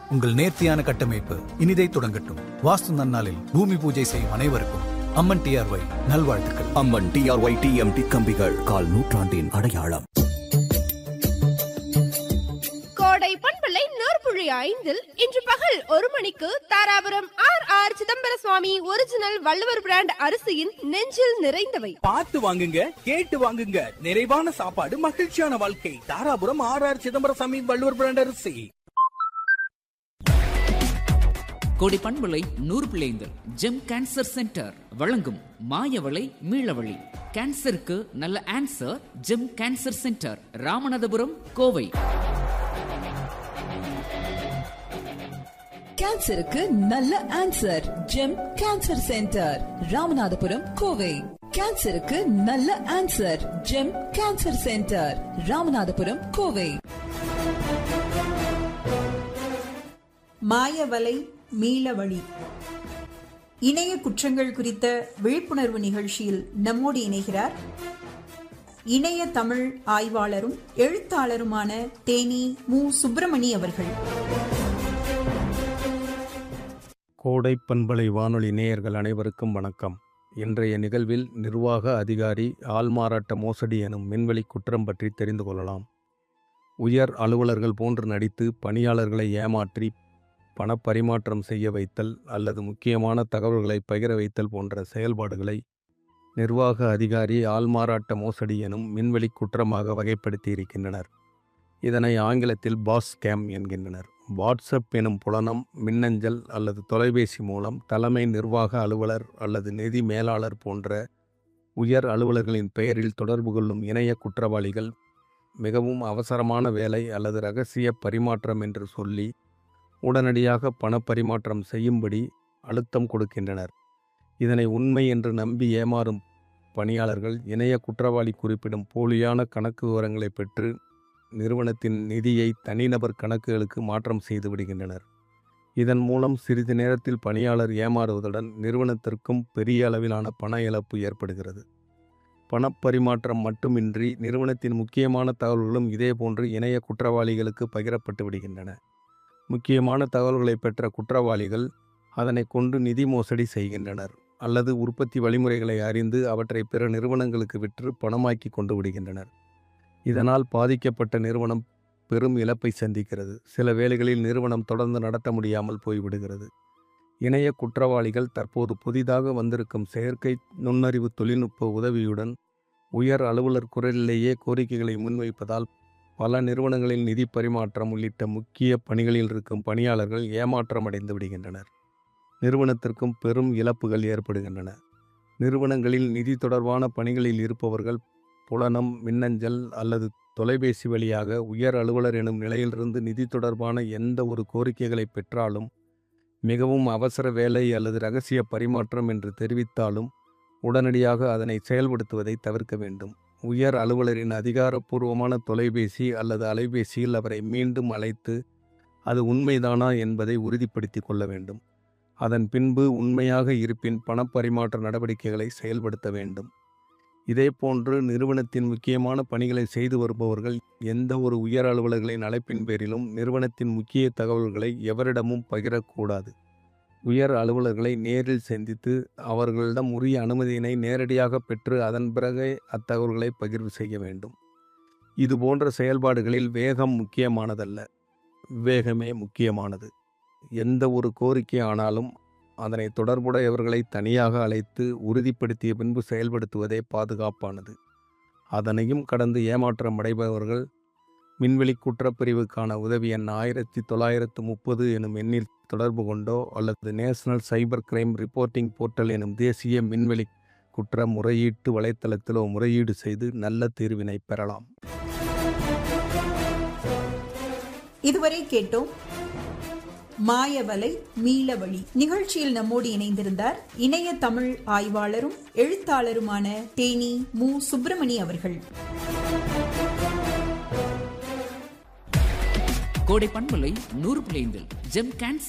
உங்கள் நேர்த்தியான கட்டமைப்பு இனிதை தொடங்கட்டும் வாஸ்து நன்னாளில் பூமி பூஜை செய்யும் அனைவருக்கும் அம்மன் டிஆர்ஒய் நல்வாழ்த்துக்கள் அம்மன் டிஆர்ஒய் டிஎம்டி கம்பிகள் கால் நூற்றாண்டின் அடையாளம் கோடை பண்பலை நூற்புழி ஐந்தில் இன்று பகல் ஒரு மணிக்கு Dharapuram R R Chidambara Swamy original Valluvar brand அரிசியின் நெஞ்சில் நிறைந்தவை பார்த்து வாங்குங்க கேட்டு வாங்குங்க நிறைவான சாப்பாடு மகிழ்ச்சியான வாழ்க்கை Dharapuram R R Chidambaraswamy Valluvar brand அரிசி கோடி பண்பலை நூறு பிள்ளைந்தல் ஜெம் கேன்சர் சென்டர் வழங்கும் மாயவளை மீளவழி கேன்சருக்கு நல்ல answer Gem cancer centre Ramanathapuram Kovai கேன்சருக்கு நல்ல answer Gem cancer centre Ramanathapuram Kovai கேன்சருக்கு நல்ல answer Gem cancer centre Ramanathapuram Kovai மாயவலை மீளவழி இணைய குற்றங்கள் குறித்த விழிப்புணர்வு நிகழ்ச்சியில் நம்மோடு இணைகிறார் இணைய தமிழ் ஆய்வாளரும் எழுத்தாளருமான தேனி மு சுப்பிரமணி அவர்கள் கோடை பண்பலை வானொலி நேயர்கள் அனைவருக்கும் வணக்கம் இன்றைய நிகழ்வில் நிர்வாக அதிகாரி ஆள்மாறாட்ட மோசடி எனும் மின்வெளி குற்றம் பற்றி தெரிந்து கொள்ளலாம் உயர் அலுவலர்கள் போன்று நடித்து பணியாளர்களை ஏமாற்றி பணப்பரிமாற்றம் செய்ய வைத்தல் அல்லது முக்கியமான தகவல்களை பகிர வைத்தல் போன்ற செயல்பாடுகளை நிர்வாக அதிகாரி ஆள்மாறாட்ட மோசடி எனும் மின்வெளி குற்றமாக வகைப்படுத்தி இருக்கின்றனர் இதனை ஆங்கிலத்தில் பாஸ் ஸ்கேம் என்கின்றனர் வாட்ஸ்அப் எனும் புலனம் மின்னஞ்சல் அல்லது தொலைபேசி மூலம் தலைமை நிர்வாக அலுவலர் அல்லது நிதி மேலாளர் போன்ற உயர் அலுவலர்களின் பெயரில் தொடர்பு கொள்ளும் இணைய குற்றவாளிகள் மிகவும் அவசரமான வேலை அல்லது ரகசிய பரிமாற்றம் என்று சொல்லி உடனடியாக பணப்பரிமாற்றம் செய்யும்படி அழுத்தம் கொடுக்கின்றனர் இதனை உண்மை என்று நம்பி ஏமாறும் பணியாளர்கள் இணைய குற்றவாளி குறிப்பிடும் போலியான கணக்கு விவரங்களை பெற்று நிறுவனத்தின் நிதியை தனிநபர் கணக்குகளுக்கு மாற்றம் செய்து விடுகின்றனர் இதன் மூலம் சிறிது நேரத்தில் பணியாளர் ஏமாறுவதுடன் நிறுவனத்திற்கும் பெரிய அளவிலான பண இழப்பு ஏற்படுகிறது பணப்பரிமாற்றம் மட்டுமின்றி நிறுவனத்தின் முக்கியமான தகவல்களும் இதேபோன்று இணைய குற்றவாளிகளுக்கு பகிரப்பட்டு விடுகின்றன முக்கியமான தகவல்களை பெற்ற குற்றவாளிகள் அதனை கொண்டு நிதி மோசடி செய்கின்றனர் அல்லது உற்பத்தி வழிமுறைகளை அறிந்து அவற்றை பிற நிறுவனங்களுக்கு விற்று பணமாக்கி கொண்டு விடுகின்றனர் இதனால் பாதிக்கப்பட்ட நிறுவனம் பெரும் இழப்பை சந்திக்கிறது சில வேளைகளில் நிறுவனம் தொடர்ந்து நடத்த முடியாமல் போய்விடுகிறது இணைய குற்றவாளிகள் தற்போது புதிதாக வந்திருக்கும் செயற்கை நுண்ணறிவு தொழில்நுட்ப உதவியுடன் உயர் அலுவலர் குரலிலேயே கோரிக்கைகளை முன்வைப்பதால் பல நிறுவனங்களில் நிதி பரிமாற்றம் உள்ளிட்ட முக்கிய பணிகளில் இருக்கும் பணியாளர்கள் ஏமாற்றமடைந்து விடுகின்றனர் நிறுவனத்திற்கும் பெரும் இழப்புகள் ஏற்படுகின்றன நிறுவனங்களில் நிதி தொடர்பான பணிகளில் இருப்பவர்கள் புலனம் மின்னஞ்சல் அல்லது தொலைபேசி வழியாக உயர் அலுவலர் எனும் நிலையிலிருந்து நிதி தொடர்பான எந்த ஒரு கோரிக்கைகளை பெற்றாலும் மிகவும் அவசர வேலை அல்லது ரகசிய பரிமாற்றம் என்று தெரிவித்தாலும் உடனடியாக அதனை செயல்படுத்துவதை தவிர்க்க வேண்டும் உயர் அலுவலரின் அதிகாரப்பூர்வமான தொலைபேசி அல்லது அலைபேசியில் அவரை மீண்டும் அழைத்து அது உண்மைதானா என்பதை உறுதிப்படுத்திக் கொள்ள வேண்டும் அதன் பின்பு உண்மையாக இருப்பின் பணப்பரிமாற்ற நடவடிக்கைகளை செயல்படுத்த வேண்டும் இதேபோன்று நிறுவனத்தின் முக்கியமான பணிகளை செய்து வருபவர்கள் எந்த ஒரு உயர் அலுவலர்களின் அழைப்பின் பேரிலும் நிறுவனத்தின் முக்கிய தகவல்களை எவரிடமும் பகிரக்கூடாது உயர் அலுவலர்களை நேரில் சந்தித்து அவர்களிடம் உரிய அனுமதியினை நேரடியாக பெற்று அதன் பிறகே அத்தகவல்களை பகிர்வு செய்ய வேண்டும் இது போன்ற செயல்பாடுகளில் வேகம் முக்கியமானதல்ல விவேகமே முக்கியமானது எந்த ஒரு கோரிக்கை ஆனாலும் அதனை தொடர்புடையவர்களை தனியாக அழைத்து உறுதிப்படுத்திய பின்பு செயல்படுத்துவதே பாதுகாப்பானது அதனையும் கடந்து ஏமாற்றம் அடைபவர்கள் மின்வெளி குற்றப்பிரிவுக்கான உதவி எண் ஆயிரத்தி தொள்ளாயிரத்து முப்பது எனும் எண்ணில் தொடர்பு கொண்டோ அல்லது national cyber crime reporting portal எனும் தேசிய மின்வெளி குற்ற முறையீட்டு வலைத்தளத்திலோ முறையீடு செய்து நல்ல தீர்வினை பெறலாம் இதுவரை கேட்டோம் மாயவலை மீளவழி நிகழ்ச்சியில் நம்மோடு இணைந்திருந்தார் இணைய தமிழ் ஆய்வாளரும் எழுத்தாளருமான தேனி மு சுப்பிரமணி அவர்கள் கோடை பண்பலை நூறு பிள்ளைந்தல் ஜெம் கேன்சர்